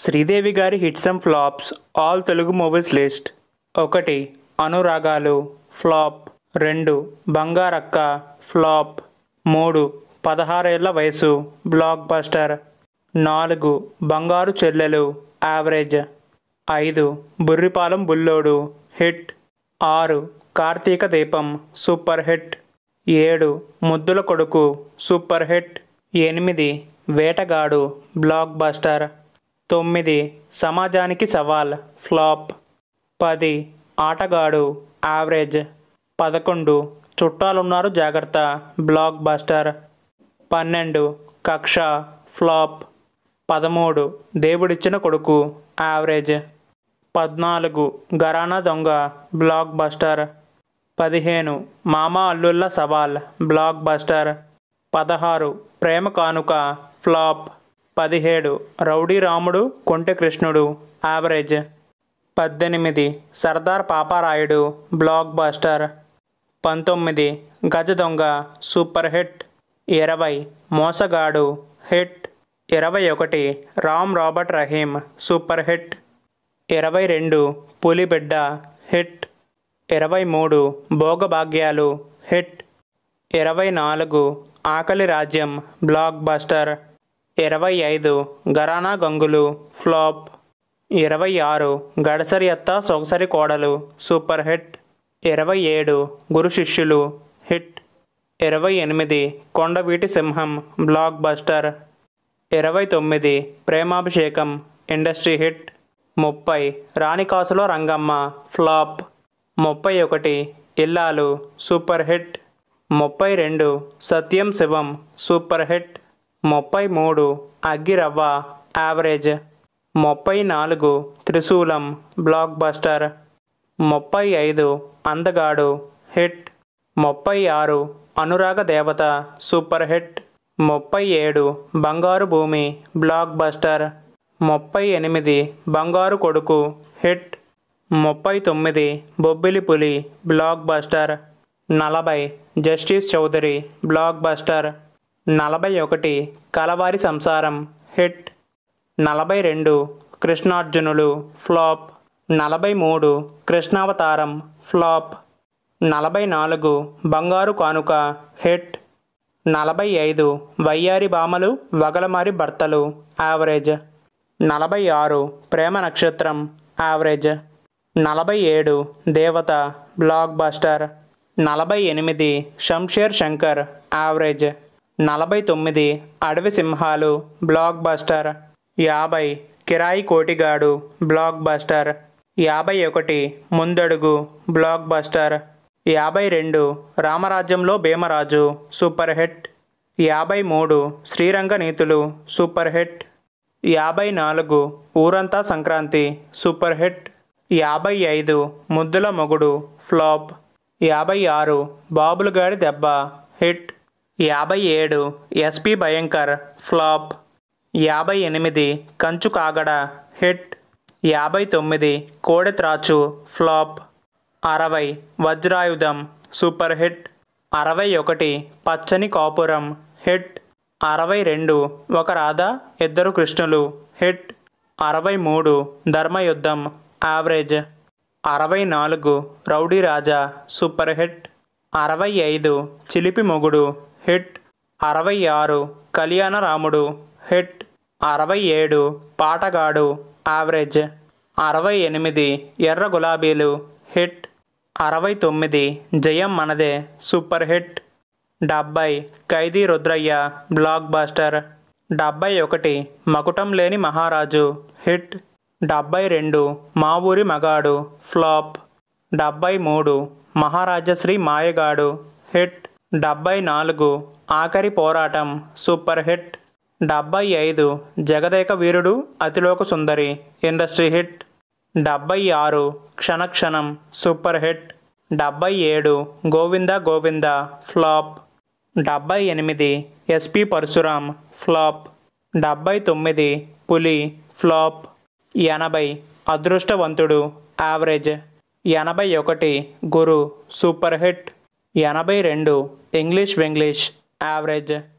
శ్రీదేవి గారి hits and flops all Telugu movies list ఒకటి Anuragalu flop రెండు బంగారక్క ఫ్లాప్ మూడు పదహారేళ్ల వయసు బ్లాక్ బస్టర్ నాలుగు బంగారు చెల్లెలు యావరేజ్ ఐదు బుర్రిపాలెం బుల్లోడు హిట్ ఆరు కార్తీక దీపం సూపర్ హిట్ ఏడు ముద్దుల కొడుకు సూపర్ హిట్ ఎనిమిది వేటగాడు బ్లాక్ బస్టర్ తొమ్మిది సమాజానికి సవాల్ ఫ్లాప్ పది ఆటగాడు యావరేజ్ పదకొండు చుట్టాలున్నారు జాగ్రత్త బ్లాక్ బస్టర్ పన్నెండు కక్ష ఫ్లాప్ పదమూడు దేవుడిచ్చిన కొడుకు యావరేజ్ పద్నాలుగు గరానా దొంగ బ్లాక్ బస్టర్ పదిహేను మామ అల్లుళ్ళ సవాల్ బ్లాక్ బస్టర్ పదహారు ప్రేమ కానుక ఫ్లాప్ పదిహేడు రౌడీ రాముడు కొంటె కృష్ణుడు యావరేజ్ పద్దెనిమిది సర్దార్ పాపారాయుడు బ్లాక్ బస్టర్ పంతొమ్మిది గజ దొంగ సూపర్ హిట్ ఇరవై మోసగాడు హిట్ ఇరవై ఒకటి Ram Robert Rahim super hit ఇరవై రెండు పులిబిడ్డ హిట్ ఇరవై మూడు భోగభాగ్యాలు హిట్ ఇరవై నాలుగు ఆకలి రాజ్యం బ్లాక్ బస్టర్ ఇరవై ఐదు గరానా గంగులు ఫ్లాప్ ఇరవై ఆరు గడసరి అత్త సొగసరి కోడలు సూపర్ హిట్ ఇరవై ఏడు గురు శిష్యులు హిట్ ఇరవై ఎనిమిది కొండవీటి సింహం బ్లాక్ బస్టర్ ఇరవై తొమ్మిది ప్రేమాభిషేకం ఇండస్ట్రీ హిట్ ముప్పై రాణికాసులో రంగమ్మ ఫ్లాప్ ముప్పై ఒకటి ఇల్లాలు సూపర్ హిట్ ముప్పై రెండు సత్యం శివం సూపర్ హిట్ ముప్పై మూడు అగ్గిరవ్వ యావరేజ్ ముప్పై నాలుగు త్రిశూలం బ్లాక్ బస్టర్ ముప్పై ఐదు అందగాడు హిట్ ముప్పై ఆరు అనురాగ దేవత సూపర్ హిట్ ముప్పై ఏడు బంగారు భూమి బ్లాక్ బస్టర్ ముప్పై ఎనిమిది బంగారు కొడుకు హిట్ ముప్పై తొమ్మిది బొబ్బిలి పులి బ్లాక్ బస్టర్ నలభై జస్టిస్ చౌదరి బ్లాక్ బస్టర్ నలభై ఒకటి కలవారి సంసారం హిట్ నలభై రెండు కృష్ణార్జునులు ఫ్లాప్ నలభై మూడు కృష్ణావతారం ఫ్లాప్ నలభై నాలుగు బంగారు కానుక హిట్ నలభై ఐదు వయ్యారి బామలు వగలమారి భర్తలు యావరేజ్ నలభై ఆరు ప్రేమ నక్షత్రం యావరేజ్ నలభై ఏడు దేవత బ్లాక్ బస్టర్ నలభై ఎనిమిది షంషేర్ శంకర్ యావరేజ్ నలభై తొమ్మిది అడవి సింహాలు బ్లాక్ బస్టర్ యాభై కిరాయి కోటిగాడు బ్లాక్ బస్టర్ యాభై ఒకటి ముందడుగు బ్లాక్ బస్టర్ యాభై రెండు రామరాజ్యంలో భీమరాజు సూపర్ హిట్ యాభై మూడు శ్రీరంగ నీతులు సూపర్ హిట్ యాభై నాలుగు ఊరంతా సంక్రాంతి సూపర్ హిట్ యాభై ఐదు ముద్దుల మొగుడు ఫ్లాప్ యాభై ఆరు బాబులుగాడి దెబ్బ హిట్ యాభై ఏడు ఎస్పి భయంకర్ ఫ్లాప్ యాభై ఎనిమిది కంచు కాగడ హిట్ యాభై తొమ్మిది కోడెత్రాచు ఫ్లాప్ అరవై వజ్రాయుధం సూపర్ హిట్ అరవై ఒకటి పచ్చని కాపురం హిట్ అరవై రెండు ఒక రాధ ఇద్దరు కృష్ణులు హిట్ అరవై మూడు ధర్మయుద్ధం యావరేజ్ అరవై నాలుగు రౌడీ రాజా సూపర్ హిట్ అరవై ఐదు చిలిపి మొగుడు హిట్ అరవై ఆరు కళ్యాణ రాముడు హిట్ అరవై ఏడు పాటగాడు యావరేజ్ అరవై ఎనిమిది ఎర్ర గులాబీలు హిట్ అరవై తొమ్మిది జయం మనదే సూపర్ హిట్ డెబ్బై ఖైదీ రుద్రయ్య బ్లాక్ బాస్టర్ డెబ్బై ఒకటి మకుటం లేని మహారాజు హిట్ డెబ్బై రెండు మా ఊరి మగాడు ఫ్లాప్ డెబ్బై మూడు మహారాజశ్రీ మాయగాడు హిట్ డెబ్బై నాలుగు ఆఖరి పోరాటం సూపర్ హిట్ డెబ్బై ఐదు జగదేక వీరుడు అతిలోక సుందరి ఇండస్ట్రీ హిట్ డెబ్బై ఆరు క్షణక్షణం సూపర్ హిట్ డెబ్బై ఏడు గోవింద గోవింద ఫ్లాప్ డెబ్బై ఎనిమిది ఎస్పి పరశురాం ఫ్లాప్ డెబ్బై తొమ్మిది పులి ఫ్లాప్ ఎనభై అదృష్టవంతుడు యావరేజ్ ఎనభై ఒకటి గురు సూపర్ హిట్ ఎనభై రెండు ఇంగ్లీష్ వెంగ్లీష్ యావరేజ్